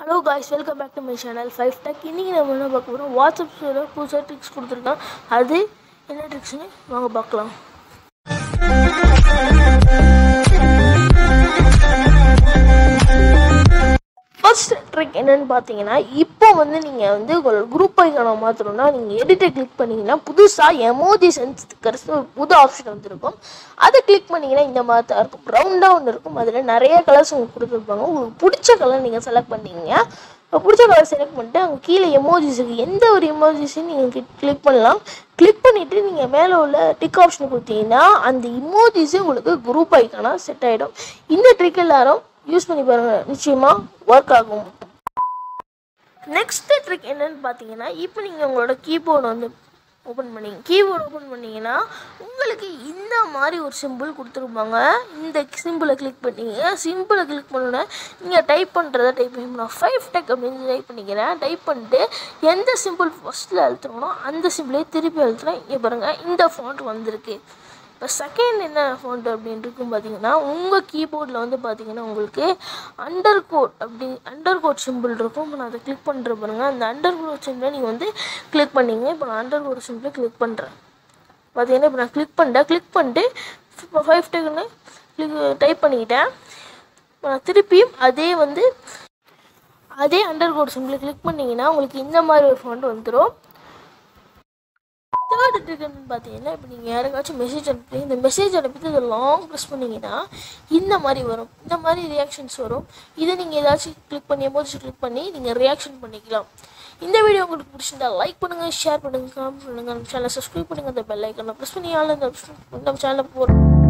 hello guys welcome back to my channel Five Tech இன்றைக்கி நம்ம என்ன பார்க்க போகிறோம் வாட்ஸ்அப்பில் புதுசாக ட்ரிக்ஸ் கொடுத்துருக்கேன் அது என்ன ட்ரிக்ஸ்னு வாங்க பார்க்கலாம் ஃபர்ஸ்ட் ட்ரிக் என்னன்னு பார்த்தீங்கன்னா இப்போ வந்து நீங்கள் வந்து ஒரு குரூப் ஐக்கான மாற்றணும்னா நீங்கள் எடிட்டை கிளிக் பண்ணீங்கன்னா புதுசாக எமோஜி சென்ஸ்கர்ஸ் ஒரு புது ஆப்ஷன் வந்துருக்கும் அதை கிளிக் பண்ணீங்கன்னா இந்த மாதிரி தான் இருக்கும் ரவுண்டாக ஒன்று இருக்கும் அதில் நிறைய கலர்ஸ் உங்களுக்கு கொடுத்துருப்பாங்க உங்களுக்கு பிடிச்ச கலர் நீங்கள் செலக்ட் பண்ணீங்க இப்போ பிடிச்ச கலர் செலக்ட் பண்ணிட்டு அங்கே கீழே எமோஜிஸ் இருக்குது எந்த ஒரு எமோஜிஸையும் நீங்கள் கிளிக் பண்ணலாம் கிளிக் பண்ணிவிட்டு நீங்கள் மேலே உள்ள டிக் ஆப்ஷன் கொடுத்தீங்கன்னா அந்த இமோஜிஸே உங்களுக்கு குரூப் ஐக்கானாக செட் ஆகிடும் இந்த ட்ரிக் எல்லாரும் யூஸ் பண்ணி பாருங்கள் நிச்சயமாக ஒர்க் ஆகும் நெக்ஸ்ட் ட்ரிக் என்னன்னு பார்த்தீங்கன்னா இப்போ நீங்கள் உங்களோட கீபோர்டு வந்து ஓப்பன் பண்ணீங்க கீபோர்டு ஓப்பன் பண்ணீங்கன்னா உங்களுக்கு இந்த மாதிரி ஒரு சிம்பிள் கொடுத்துருப்பாங்க இந்த சிம்பிளை கிளிக் பண்ணீங்க சிம்பிளை கிளிக் பண்ணோன்னே நீங்கள் டைப் பண்ணுறத டைப் பண்ணி நான் ஃபைவ் டெக் அப்படின்னு டைப் பண்ணிக்கிறேன் டைப் பண்ணிட்டு எந்த சிம்பிள் ஃபஸ்ட்டில் அழுத்துறோனோ அந்த சிம்பிளே திருப்பி அழுத்துறேன் இங்கே பாருங்கள் இந்த ஃபாண்ட் வந்திருக்கு இப்போ செகண்ட் என்ன ஃபோன்ட்டு அப்படின்னு இருக்கும் பார்த்தீங்கன்னா உங்கள் கீபோர்டில் வந்து பார்த்தீங்கன்னா உங்களுக்கு அண்டர் கோட் அப்படி அண்டர் கோட் சிம்பிள் இருக்கும் இப்போ நான் அதை கிளிக் பண்ணுற பாருங்க அந்த அண்டர் கோட் சிம்பிளை நீங்கள் வந்து கிளிக் பண்ணீங்க இப்போ நான் அண்டர் கோட் சிம்பிளை கிளிக் பண்ணுறேன் பார்த்தீங்கன்னா இப்போ நான் கிளிக் பண்ணிட்டேன் கிளிக் பண்ணிட்டு இப்போ ஃபைவ் டெக்குன்னு கிளிக் டைப் பண்ணிக்கிட்டேன் இப்போ நான் திருப்பியும் அதே வந்து அதே அண்டர் கோட் சிம்பிளை கிளிக் பண்ணிங்கன்னா உங்களுக்கு இந்த மாதிரி ஒரு ஃபோன் வந்துடும் தேர்ட் ட்ரிக்னு பார்த்தீங்கன்னா இப்போ நீங்கள் யாருக்காச்சும் மெசேஜ் அனுப்பி இந்த மெசேஜ் அனுப்பிட்டு இதை லாங் ப்ரெஸ் பண்ணிங்கன்னா இந்த மாதிரி வரும் இந்த மாதிரி ரியாக்ஷன்ஸ் வரும் இதை நீங்கள் ஏதாச்சும் கிளிக் பண்ணி எமோஜி கிளிக் பண்ணி நீங்கள் ரியாக்ஷன் பண்ணிக்கலாம் இந்த வீடியோ உங்களுக்கு பிடிச்சிருந்தா லைக் பண்ணுங்கள் ஷேர் பண்ணுங்கள் கமெண்ட் பண்ணுங்கள் நம்ம சேனலை சப்ஸ்கிரைப் பண்ணுங்கள் அந்த பெல் ஐக்கனை ப்ரெஸ் பண்ணி ஆள் இந்த நம்ம சேனலில் போகிறோம்